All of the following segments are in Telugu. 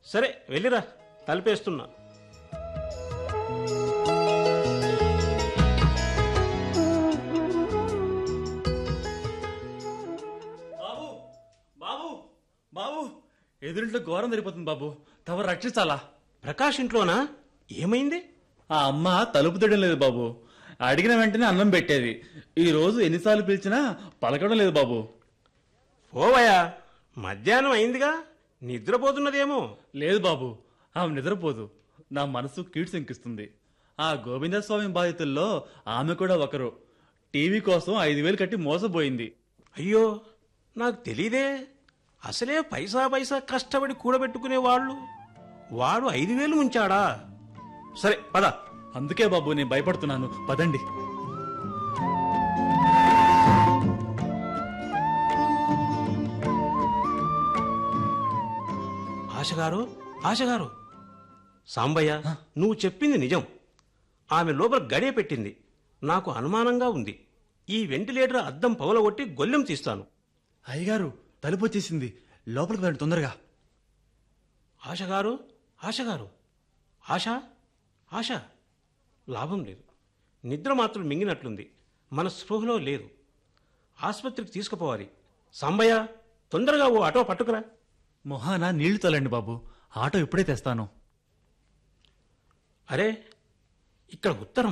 సరే వెళ్ళిరా తలిపేస్తున్నా బాబు బాబు బాబు ఎదురింట్లో ఘోరం జరిగిపోతుంది బాబు తమరు రక్షించాలా ప్రకాష్ ఇంట్లోనా ఏమైంది ఆ అమ్మ తలుపు తీయడం లేదు బాబు అడిగిన వెంటనే అన్నం పెట్టేది ఈ రోజు ఎన్నిసార్లు పిలిచినా పలకడం లేదు బాబు పోవయా మధ్యాహ్నం అయిందిగా నిద్రపోతున్నదేమో లేదు బాబు ఆమె నిద్రపోదు నా మనసు కీడ్శంకిస్తుంది ఆ గోవిందస్వామి బాధితుల్లో ఆమె కూడా ఒకరు టీవీ కోసం ఐదు వేలు కట్టి మోసపోయింది అయ్యో నాకు తెలీదే అసలే పైసా పైసా కష్టపడి కూడబెట్టుకునే వాళ్ళు వాడు ఐదు వేలు ఉంచాడా సరే పద అందుకే బాబు నేను భయపడుతున్నాను పదండి ఆశగారు ఆశగారు సాంబయ్య నువ్వు చెప్పింది నిజం ఆమె లోపల గడియ పెట్టింది నాకు అనుమానంగా ఉంది ఈ వెంటిలేటర్ అద్దం పగలగొట్టి గొల్లెం తీస్తాను అయ్యగారు తలుపు వచ్చేసింది లోపలికి వెళ్ళండి తొందరగా ఆశగారు ఆశగారు ఆశ ఆశ లాభం లేదు నిద్ర మాత్రం మింగినట్లుంది మన స్పృహలో లేదు ఆసుపత్రికి తీసుకుపోవాలి సాంబయ్య తొందరగా ఓ ఆటో పట్టుకురా మొహాన నీళ్లు తోలండి బాబు ఆటో ఇప్పుడే తెస్తాను అరే ఇక్కడ ఉత్తరం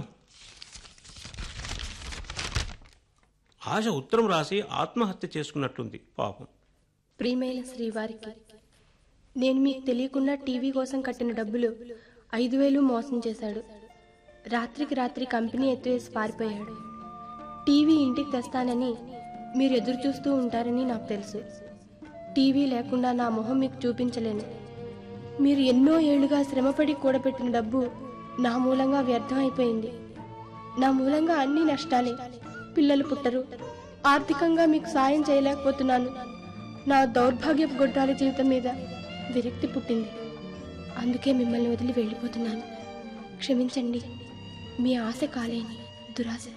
ఆశ ఉత్తరం రాసి ఆత్మహత్య చేసుకున్నట్లుంది పాపం ప్రియమైన శ్రీవారికి నేను మీకు తెలియకుండా టీవీ కోసం కట్టిన డబ్బులు ఐదు వేలు మోసం చేశాడు రాత్రికి రాత్రి కంపెనీ ఎత్తివేసి పారిపోయాడు టీవీ ఇంటికి తెస్తానని మీరు ఎదురు చూస్తూ ఉంటారని నాకు తెలుసు టీవీ లేకుండా నా మొహం మీకు చూపించలేను మీరు ఎన్నో ఏళ్లుగా శ్రమపడి కూడబెట్టిన డబ్బు నా మూలంగా వ్యర్థం అయిపోయింది నా మూలంగా అన్ని నష్టాలే పిల్లలు పుట్టరు ఆర్థికంగా మీకు సాయం చేయలేకపోతున్నాను నా దౌర్భాగ్యపు గొడ్రాల జీవితం మీద విరక్తి పుట్టింది అందుకే మిమ్మల్ని వదిలి వెళ్ళిపోతున్నాను క్షమించండి మీ ఆశ కాలేని దురాశ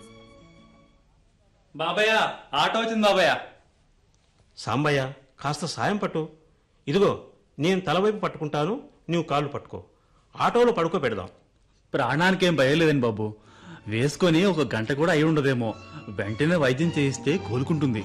బాబయ్య ఆటో వచ్చింది బాబయ్య సాంబయ్య కాస్త సాయం పట్టు ఇదిగో నేను తలవైపు పట్టుకుంటాను నీవు కాళ్ళు పట్టుకో ఆటోలో పడుకో పెడదాం ప్రాణానికేం భయం లేదండి బాబు వేసుకొని ఒక గంట కూడా అయి ఉండదేమో వెంటనే వైద్యం చేయిస్తే కోలుకుంటుంది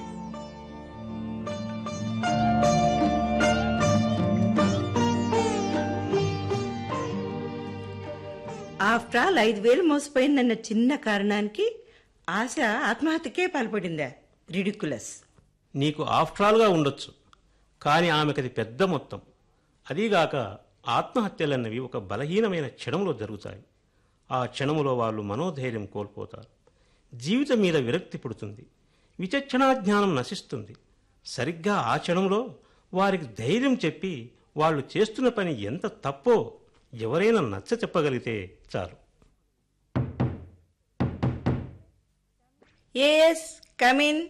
ఆఫ్టర్ ఆల్ ఐదు వేలు మోసపోయిందన్న చిన్న కారణానికి ఆశ ఆత్మహత్యకే పాల్పడిందా రిడికులస్ నీకు ఆఫ్ట్రాల్గా ఉండొచ్చు కానీ ఆమెకది పెద్ద మొత్తం అదీగాక ఆత్మహత్యలన్నవి ఒక బలహీనమైన క్షణంలో జరుగుతాయి ఆ క్షణములో వాళ్ళు మనోధైర్యం కోల్పోతారు జీవితం మీద విరక్తి పుడుతుంది విచక్షణా జ్ఞానం నశిస్తుంది సరిగ్గా ఆ క్షణంలో వారికి ధైర్యం చెప్పి వాళ్ళు చేస్తున్న పని ఎంత తప్పో ఎవరైనా నచ్చ చెప్పగలిగితే చాలు ఏఎస్ కమిన్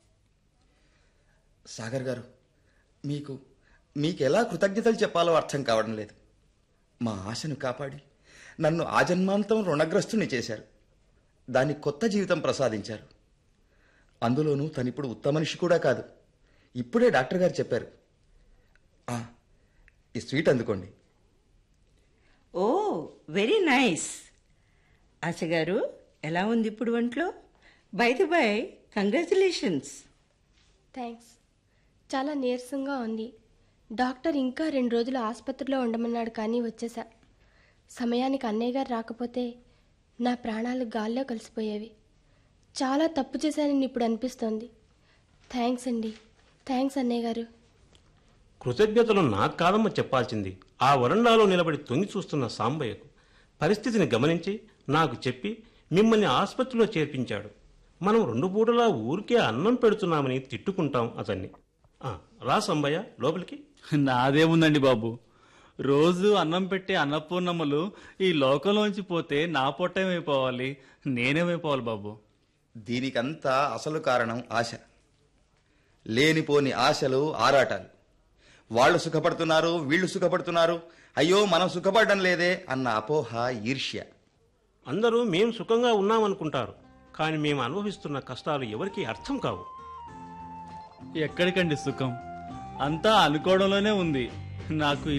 సాగర్ గారు మీకు మీకు ఎలా కృతజ్ఞతలు చెప్పాలో అర్థం కావడం లేదు మా ఆశను కాపాడి నన్ను ఆజన్మాంతం రుణగ్రస్తుని చేశారు దానికి కొత్త జీవితం ప్రసాదించారు అందులోనూ తనిప్పుడు ఉత్తమ మనిషి కూడా కాదు ఇప్పుడే డాక్టర్ గారు చెప్పారు ఆ, ఈ స్వీట్ అందుకోండి ఓ వెరీ నైస్ ఆశ గారు ఎలా ఉంది ఇప్పుడు ఒంట్లో by the by congratulations thanks చాలా నీరసంగా ఉంది డాక్టర్ ఇంకా రెండు రోజులు ఆసుపత్రిలో ఉండమన్నాడు కానీ వచ్చేసా సమయానికి అన్నయ్య గారు రాకపోతే నా ప్రాణాలు గాల్లో కలిసిపోయేవి చాలా తప్పు చేశానని ఇప్పుడు అనిపిస్తోంది థ్యాంక్స్ అండి థ్యాంక్స్ అన్నయ్య గారు కృతజ్ఞతలు నాకు కాదమ్మ చెప్పాల్సింది ఆ వరండాలో నిలబడి తొంగి చూస్తున్న సాంబయ్యకు పరిస్థితిని గమనించి నాకు చెప్పి మిమ్మల్ని ఆసుపత్రిలో చేర్పించాడు మనం రెండు పూటలా ఊరికే అన్నం పెడుతున్నామని తిట్టుకుంటాం అతన్ని ఆ, రా సాంబయ్య లోపలికి నాదేముందండి బాబు రోజు అన్నం పెట్టే అన్నపూర్ణమ్మలు ఈ లోకంలోంచి పోతే నా పొట్టేమైపోవాలి నేనేమైపోవాలి బాబు దీనికంతా అసలు కారణం ఆశ లేనిపోని ఆశలు ఆరాటాలు వాళ్ళు సుఖపడుతున్నారు వీళ్ళు సుఖపడుతున్నారు అయ్యో మనం సుఖపడడం లేదే అన్న అపోహ ఈర్ష్య అందరూ మేం సుఖంగా ఉన్నామనుకుంటారు కానీ మేము అనుభవిస్తున్న కష్టాలు ఎవరికీ అర్థం కావు ఎక్కడికండి సుఖం అంతా అనుకోవడంలోనే ఉంది నాకు